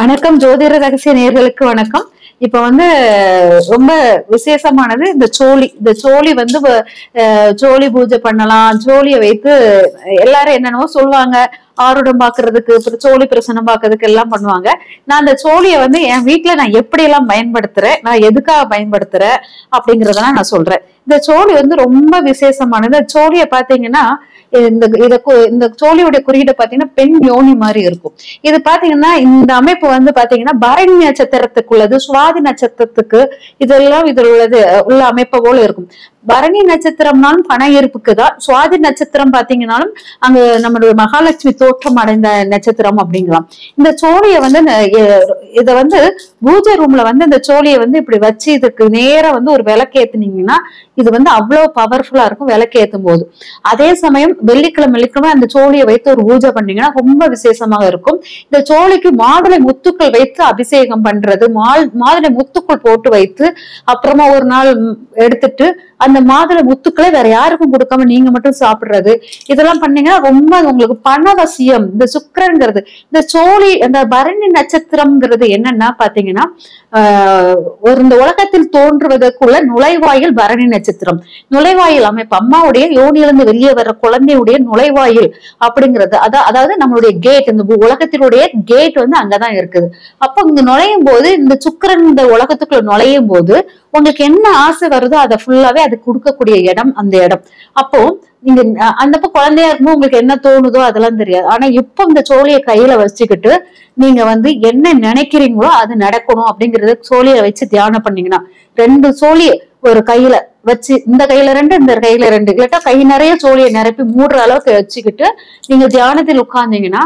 வணக்கம் ஜோதிட ரகசிய நேர்களுக்கு வணக்கம் இப்ப வந்து ரொம்ப விசேஷமானது இந்த சோழி இந்த சோழி வந்து வ- அஹ், சோழி பூஜை பண்ணலாம் சோழியை வைத்து எல்லாரும் என்னென்னவோ சொல்லுவாங்க ஆருடம் பாக்குறதுக்கு அப்புறம் சோழி பிரசனம் பாக்குறதுக்கு எல்லாம் பண்ணுவாங்க நான் அந்த சோழியை வந்து என் வீட்டுல நான் எப்படி எல்லாம் பயன்படுத்துறேன் நான் எதுக்காக பயன்படுத்துறேன் அப்படிங்கறதெல்லாம் நான் சொல்றேன் இந்த சோழி வந்து ரொம்ப விசேஷமானது இந்த சோழியை பாத்தீங்கன்னா இந்த இத கு- இந்த சோழியோட குறியீடு பாத்தீங்கன்னா பெண் யோனி மாதிரி இருக்கும் இது பாத்தீங்கன்னா இந்த அமைப்பு வந்து பாத்தீங்கன்னா பரணி நட்சத்திரத்துக்குள்ளது சுவாதி நட்சத்திரத்துக்கு இதெல்லாம் இதில் உள்ளது அஹ், உள்ள அமைப்பு போல இருக்கும் பரணி நட்சத்திரம்னாலும் பண இருப்புக்கு தான் சுவாதி நட்சத்திரம் பாத்தீங்கன்னாலும் அங்க நம்மளுடைய மகாலட்சுமி தோற்றம் அடைந்த நட்சத்திரம் அப்படிங்கலாம் இந்த சோழியை வந்து ந- எ- இத வந்து பூஜை ரூம்ல வந்து இந்த சோழியை வந்து இப்படி வச்சு இதுக்கு நேரா வந்து ஒரு விளக்கு ஏத்துனீங்கன்னா இது வந்து அவ்வளவு பவர்ஃபுல்லா இருக்கும் விளக்கு ஏத்தும் போது அதே சமயம் வெள்ளிக்கிழமை வெள்ளிக்கிழமை அந்த சோழியை வைத்து ஒரு பூஜை பண்ணீங்கன்னா ரொம்ப விசேஷமாக இருக்கும் இந்த சோழிக்கு மாதுளை முத்துக்கள் வைத்து அபிஷேகம் பண்றது மால் மாதுளை முத்துக்கள் போட்டு வைத்து அப்புறமா ஒரு நாள் ம், எடுத்துட்டு அந்த மாதுளை முத்துக்களை வேற யாருக்கும் கொடுக்காம நீங்க மட்டும் சாப்பிடுறது இதெல்லாம் பண்ணீங்கன்னா ரொம்ப உங்களுக்கு பணவசியம் இந்த சுக்கிரங்கிறது இந்த சோழி அந்த பரணி நட்சத்திரம்ங்கிறது என்னன்னா பாத்தீங்கன்னா ஆஹ் ஒரு இந்த உலகத்தில் தோன்றுவதற்குள்ள நுழைவாயில் பரணி நட்சத்திரம் நுழைவாயில் அமைப்பு அம்மாவுடைய யோனியிலிருந்து வெளியே வர்ற குழந்தையுடைய நுழைவாயில் அப்படிங்கிறது அதா அதாவது நம்மளுடைய கேட் இந்த பூ- உலகத்தினுடைய கேட் வந்து அங்கதான் இருக்குது அப்ப இங்க நுழையும் போது இந்த சுக்கிரன் இந்த உலகத்துக்குள்ள நுழையும் போது உங்களுக்கு என்ன ஆசை வருதோ அதை ஃபுல்லாவே அது கொடுக்கக்கூடிய இடம் அந்த இடம் அப்போ நீங்க அஹ், அந்த பக்கம் குழந்தையா இருக்கும்போது உங்களுக்கு என்ன தோணுதோ அதெல்லாம் தெரியாது ஆனா இப்போ இந்த சோழியை கையில வச்சுக்கிட்டு நீங்க வந்து என்ன நினைக்கிறீங்களோ அது நடக்கணும் அப்படிங்கறத சோழியை வச்சு தியானம் பண்ணீங்கன்னா ரெண்டு சோழியை ஒரு கையில வச்சு இந்த கையில ரெண்டு இந்த கையில ரெண்டு இல்லாட்டா கை நிறைய சோழியை நிரப்பி மூடுற அளவுக்கு வச்சுக்கிட்டு நீங்க தியானத்தில் உட்கார்ந்தீங்கன்னா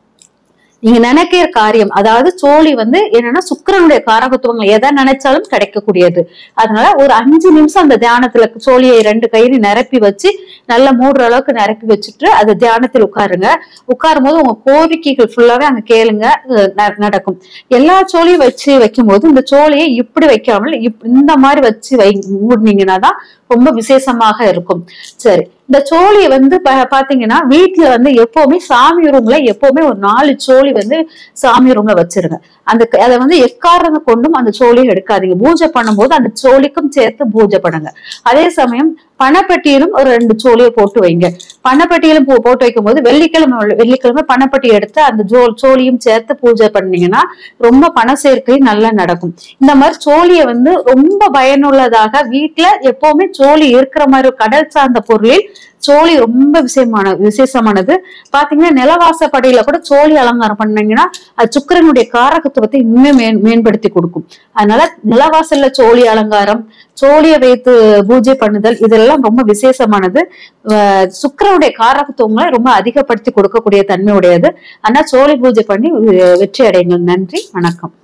நீங்க நினைக்கிற காரியம் அதாவது சோழி வந்து என்னன்னா சுக்கிரனுடைய காரகத்துவங்கள் எதை நினைச்சாலும் கிடைக்கக்கூடியது அதனால ஒரு அஞ்சு நிமிஷம் அந்த தியானத்துல சோழியை ரெண்டு கையில நிரப்பி வச்சு நல்லா மூடுற அளவுக்கு நிரப்பி வச்சுட்டு அது தியானத்தில் உட்காருங்க உட்காரும் போது உங்க கோரிக்கைகள் ஃபுல்லாவே அங்க கேளுங்க அஹ் ந- நடக்கும் எல்லா சோழியும் வச்சு வைக்கும் போது இந்த சோழியை இப்படி வைக்காமல் இப்- இந்த மாதிரி வச்சு வை மூடினீங்கன்னா தான் ரொம்ப விசேஷமாக இருக்கும் சரி இந்த சோழியை வந்து பா- பாத்தீங்கன்னா வீட்டுல வந்து எப்பவுமே சாமி ரூம்ல எப்பவுமே ஒரு நாலு சோழி வந்து சாமி ரூம்ல வச்சிருங்க அந்த க- அதை வந்து எக்காரணம் கொண்டும் அந்த சோழியை எடுக்காதீங்க பூஜை பண்ணும்போது அந்த சோழிக்கும் சேர்த்து பூஜை பண்ணுங்க அதே சமயம் பணப்பெட்டியிலும் ஒரு ரெண்டு சோழியை போட்டு வைங்க பணப்பெட்டியிலும் போ- போட்டு வைக்கும் போது வெள்ளிக்கிழமை உள்ள- வெள்ளிக்கிழமை பணப்பெட்டி எடுத்து அந்த ஜோ சோழியும் சேர்த்து பூஜை பண்ணீங்கன்னா ரொம்ப பண சேர்க்கை நல்லா நடக்கும் இந்த மாதிரி சோழியை வந்து ரொம்ப பயனுள்ளதாக வீட்டுல எப்பவுமே சோழி இருக்கிற மாதிரி ஒரு கடல் சார்ந்த பொருளில் சோழி ரொம்ப விசேஷமான விசேஷமானது பாத்தீங்கன்னா நிலவாசப்படையில கூட சோழி அலங்காரம் பண்ணீங்கன்னா அது சுக்கிரனுடைய காரகத்துவத்தை இன்னும் மேன் மேம்படுத்தி கொடுக்கும் அதனால நிலவாசல்ல சோழி அலங்காரம் சோழியை வைத்து பூஜை பண்ணுதல் இதெல்லாம் ரொம்ப விசேஷமானது அஹ் சுக்கிரனுடைய காரகத்துவங்களை ரொம்ப அதிகப்படுத்தி கொடுக்கக்கூடிய தன்மை உடையது ஆனா சோழி பூஜை பண்ணி அஹ் வெற்றி அடையுங்கள் நன்றி வணக்கம்